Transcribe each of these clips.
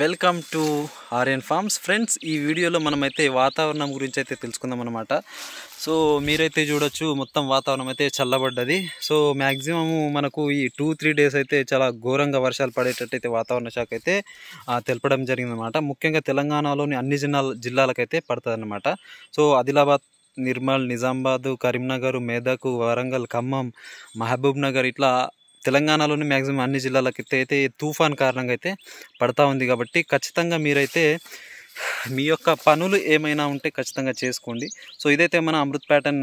welcome to Aryan farms friends ఈ వీడియోలో మనమైతే వాతావరణం గురించి అయితే తెలుసుకుందాం అనమాట సో మీరైతే చూడొచ్చు మొత్తం వాతావరణం అయితే చల్లబడ్డది సో మ్యాక్సిమం మనకు ఈ టూ త్రీ డేస్ అయితే చాలా ఘోరంగా వర్షాలు పడేటట్టు అయితే వాతావరణ శాఖ అయితే ఆ, తెలపడం జరిగిందన్నమాట ముఖ్యంగా తెలంగాణలోని అన్ని జిల్లాల జిల్లాలకైతే పడుతుంది సో ఆదిలాబాద్ నిర్మల్ నిజామాబాద్ కరీంనగర్ మేదక్ వరంగల్ ఖమ్మం మహబూబ్ నగర్ ఇట్లా తెలంగాణలోని మ్యాక్సిమం అన్ని జిల్లాలకైతే అయితే తుఫాన్ కారణంగా అయితే పడతా ఉంది కాబట్టి ఖచ్చితంగా మీరైతే మీ యొక్క పనులు ఏమైనా ఉంటే ఖచ్చితంగా చేసుకోండి సో ఇదైతే మన అమృత్ ప్యాటర్న్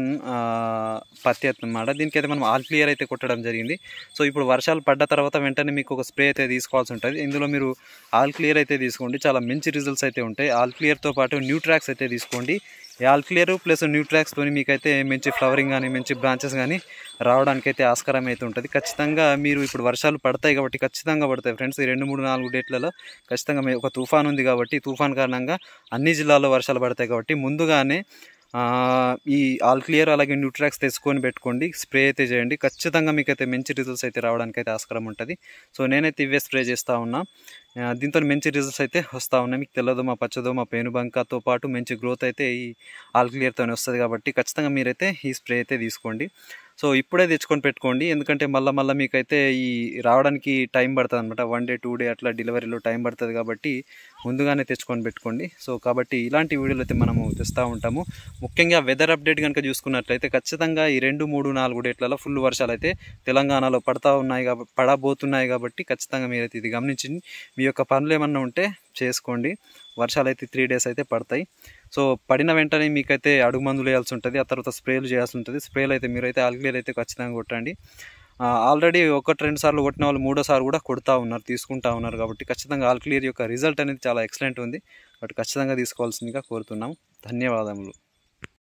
పత్తి అన్నమాట దీనికైతే మనం ఆల్ క్లియర్ అయితే కొట్టడం జరిగింది సో ఇప్పుడు వర్షాలు పడ్డ తర్వాత వెంటనే మీకు ఒక స్ప్రే అయితే తీసుకోవాల్సి ఉంటుంది ఇందులో మీరు ఆల్ క్లియర్ అయితే తీసుకోండి చాలా మంచి రిజల్ట్స్ అయితే ఉంటాయి ఆల్ క్లియర్తో పాటు న్యూట్రాక్స్ అయితే తీసుకోండి ఈ ఆల్ క్లియర్ ప్లస్ న్యూట్రాక్స్ తోని మీకైతే మంచి ఫ్లవరింగ్ కానీ మంచి బ్రాంచెస్ కానీ రావడానికి అయితే ఆస్కారం అయితే ఉంటుంది ఖచ్చితంగా మీరు ఇప్పుడు వర్షాలు పడతాయి కాబట్టి ఖచ్చితంగా పడతాయి ఫ్రెండ్స్ ఈ రెండు మూడు నాలుగు డేట్లలో ఖచ్చితంగా మీ- ఒక తుఫాన్ ఉంది కాబట్టి తుఫాన్ కారణంగా అన్ని జిల్లాల్లో వర్షాలు పడతాయి కాబట్టి ముందుగానే ఆ, ఈ ఆల్ క్లియర్ అలాగే న్యూట్రాక్స్ తెచ్చుకొని పెట్టుకోండి స్ప్రే అయితే చేయండి ఖచ్చితంగా మీకైతే మంచి రిజల్ట్స్ అయితే రావడానికి అయితే ఆస్కారం ఉంటుంది సో నేనైతే ఇవే స్ప్రే చేస్తూ ఉన్నా ఆ, దీంతో మంచి రిజల్ట్స్ అయితే వస్తూ ఉన్నాయి మీకు తెల్లదోమ పచ్చదోమ పేనుబంకతో పాటు మంచి గ్రోత్ అయితే ఈ ఆల్ క్లియర్తోనే వస్తుంది కాబట్టి ఖచ్చితంగా మీరైతే ఈ స్ప్రే అయితే తీసుకోండి సో ఇప్పుడే తెచ్చుకొని పెట్టుకోండి ఎందుకంటే మళ్ళీ మళ్ళీ మీకైతే ఈ రావడానికి టైం పడుతుంది అనమాట వన్ డే టూ డే అట్లా డెలివరీలో టైం పడుతుంది కాబట్టి ముందుగానే తెచ్చుకొని పెట్టుకోండి సో కాబట్టి ఇలాంటి వీడియోలు అయితే మనము తెస్తూ ఉంటాము ముఖ్యంగా వెదర్ అప్డేట్ కనుక చూసుకున్నట్లయితే ఖచ్చితంగా ఈ రెండు మూడు నాలుగు డేట్లలో ఫుల్ వర్షాలు అయితే తెలంగాణలో పడతా ఉన్నాయి కాబట్టి పడబోతున్నాయి కాబట్టి ఖచ్చితంగా మీరైతే ఇది గమనించి మీ యొక్క పనులు ఏమన్నా ఉంటే చేసుకోండి వర్షాలు అయితే త్రీ డేస్ అయితే పడతాయి సో పడిన వెంటనే మీకైతే అడుగు మందులు వేయాల్సి ఉంటుంది ఆ తర్వాత స్ప్రేలు చేయాల్సి ఉంటుంది స్ప్రేలు అయితే మీరైతే ఆల్క్లియర్ అయితే ఖచ్చితంగా కొట్టండి ఆల్రెడీ ఒకటి రెండు సార్లు కొట్టిన వాళ్ళు మూడోసారి కూడా కొడతా ఉన్నారు తీసుకుంటా ఉన్నారు కాబట్టి ఖచ్చితంగా ఆల్ క్లియర్ యొక్క రిజల్ట్ అనేది చాలా ఎక్సలెంట్ ఉంది బట్ ఖచ్చితంగా తీసుకోవాల్సిందిగా కోరుతున్నాం ధన్యవాదములు